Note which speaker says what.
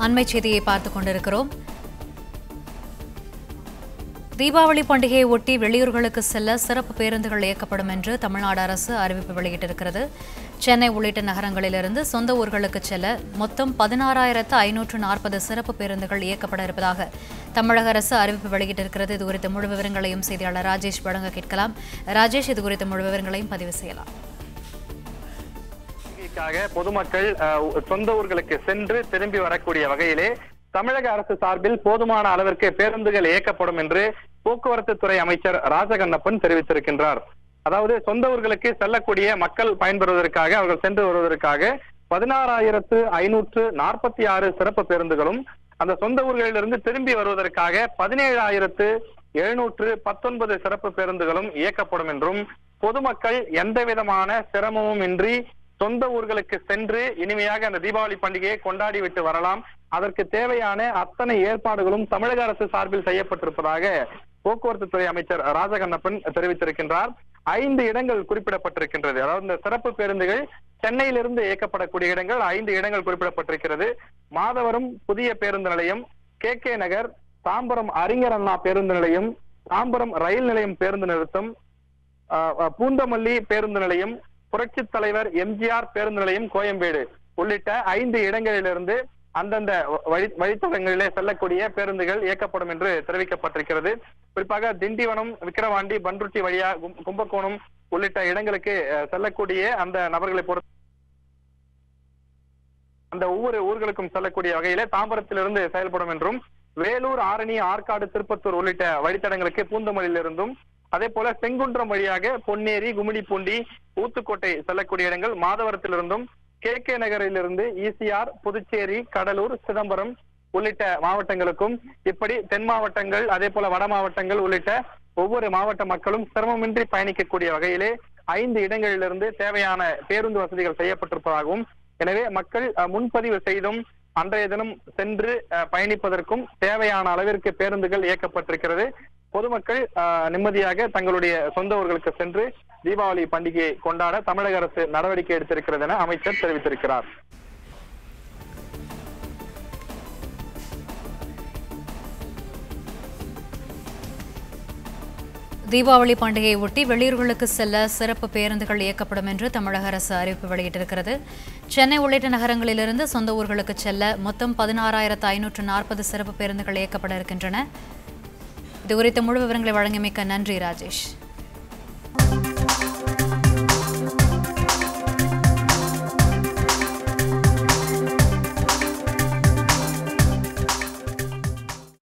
Speaker 1: அண்மை செய்தியை பார்த்துக் கொண்டிருக்கிறோம் தீபாவளி பண்டிகையை ஒட்டி வெளியூர்களுக்கு செல்ல சிறப்பு பேருந்துகள் இயக்கப்படும் என்று தமிழ்நாடு அரசு அறிவிப்பு வெளியிட்டிருக்கிறது சென்னை உள்ளிட்ட நகரங்களிலிருந்து சொந்த ஊர்களுக்கு செல்ல மொத்தம் பதினாறாயிரத்து ஐநூற்று நாற்பது சிறப்பு பேருந்துகள் இயக்கப்பட இருப்பதாக தமிழக அரசு அறிவிப்பு வெளியிட்டிருக்கிறது இது குறித்த முழு விவரங்களையும் செய்தியாளர் ராஜேஷ் வழங்க கேட்கலாம் ராஜேஷ் இது குறித்த முழு விவரங்களையும் பதிவு செய்யலாம்
Speaker 2: பண்டிகைக்காக பொதுமக்கள் அஹ், சொந்த ஊர்களுக்கு சென்று திரும்பி வரக்கூடிய வகையிலே தமிழக அரசு சார்பில் போதுமான அளவிற்கு பேருந்துகள் இயக்கப்படும் என்று போக்குவரத்து துறை அமைச்சர் ராஜகண்ணப்பன் தெரிவித்திருக்கின்றார் அதாவது சொந்த ஊர்களுக்கு செல்லக்கூடிய மக்கள் பயன்பெறுவதற்காக அவர்கள் சென்று வருவதற்காக பதினாறாயிரத்து ஐநூற்று நாற்பத்தி ஆறு சிறப்பு பேருந்துகளும் அந்த சொந்த ஊர்களிலிருந்து திரும்பி வருவதற்காக பதினேழாயிரத்து எழுநூற்று பத்தொன்பது சிறப்பு பேருந்துகளும் இயக்கப்படும் என்றும் பொதுமக்கள் எந்த விதமான சிரமமும் இன்றி சொந்த ஊர்களுக்கு சென்று இனிமையாக அந்த தீபாவளி பண்டிகையை கொண்டாடி விட்டு வரலாம் அதற்கு தேவையான அத்தனை ஏற்பாடுகளும் தமிழக அரசு சார்பில் செய்யப்பட்டிருப்பதாக போக்குவரத்து துறை அமைச்சர் ராஜகண்ணப்பன் தெரிவித்திருக்கின்றார் ஐந்து இடங்கள் குறிப்பிடப்பட்டிருக்கின்றது அதாவது இந்த சிறப்பு பேருந்துகள் சென்னையிலிருந்து இயக்கப்படக்கூடிய இடங்கள் ஐந்து இடங்கள் குறிப்பிடப்பட்டிருக்கிறது மாதவரம் புதிய பேருந்து நிலையம் கே கே நகர் தாம்பரம் அறிஞர் அண்ணா பேருந்து நிலையம் தாம்பரம் ரயில் நிலையம் பேருந்து நிறுத்தம் ஆஹ் ஆஹ் பூந்தமல்லி பேருந்து நிலையம் புரட்சி தலைவர் எம்ஜிஆர் பேருந்து நிலையம் கோயம்பேடு உள்ளிட்ட ஐந்து இடங்களிலிருந்து அந்தந்த வழி வழித்தடங்களிலே செல்லக்கூடிய பேருந்துகள் இயக்கப்படும் என்று தெரிவிக்கப்பட்டிருக்கிறது குறிப்பாக திண்டிவனம் விக்கிரவாண்டி பன்ருட்டி வழியா கும்- கும்பகோணம் உள்ளிட்ட இடங்களுக்கு அஹ், செல்லக்கூடிய அந்த நபர்களை பொறுத்த அந்த ஒவ்வொரு ஊர்களுக்கும் செல்லக்கூடிய வகையிலே தாம்பரத்திலிருந்து செயல்படும் என்றும் வேலூர் ஆரணி ஆற்காடு திருப்பத்தூர் உள்ளிட்ட வழித்தடங்களுக்கு பூந்தமல்லியிலிருந்தும் அதே போல செங்குன்றம் வழியாக பொன்னேரி கும்மிடிப்பூண்டி ஊத்துக்கோட்டை செல்லக்கூடிய இடங்கள் மாதவரத்திலிருந்தும் கே கே நகரிலிருந்து ஈசிஆர் புதுச்சேரி கடலூர் சிதம்பரம் உள்ளிட்ட மாவட்டங்களுக்கும் இப்படி தென் மாவட்டங்கள் அதே போல வட மாவட்டங்கள் உள்ளிட்ட ஒவ்வொரு மாவட்ட மக்களும் சிரமமின்றி பயணிக்கக்கூடிய வகையிலே ஐந்து இடங்களிலிருந்து தேவையான பேருந்து வசதிகள் செய்யப்பட்டிருப்பதாகவும் எனவே மக்கள் அஹ், முன்பதிவு செய்தும் அன்றைய தினம் சென்று அஹ், பயணிப்பதற்கும் தேவையான அளவிற்கு பேருந்துகள் இயக்கப்பட்டிருக்கிறது பொதுமக்கள் அஹ், நிம்மதியாக தங்களுடைய சொந்த ஊர்களுக்கு சென்று தீபாவளி பண்டிகையை கொண்டாட தமிழக அரசு நடவடிக்கை எடுத்திருக்கிறது என அமைச்சர் தெரிவித்திருக்கிறார்
Speaker 1: தீபாவளி பண்டிகையை ஒட்டி வெளியூர்களுக்கு செல்ல சிறப்பு பேருந்துகள் இயக்கப்படும் என்று தமிழக அரசு அறிவிப்பு வெளியிட்டிருக்கிறது சென்னை உள்ளிட்ட நகரங்களிலிருந்து சொந்த ஊர்களுக்கு செல்ல மொத்தம் பதினாறாயிரத்து ஐநூற்று நாற்பது சிறப்பு பேருந்துகள் இயக்கப்பட இருக்கின்றன இது குறித்த முழு விவரங்களை வழங்கியமைக்க நன்றி ராஜேஷ்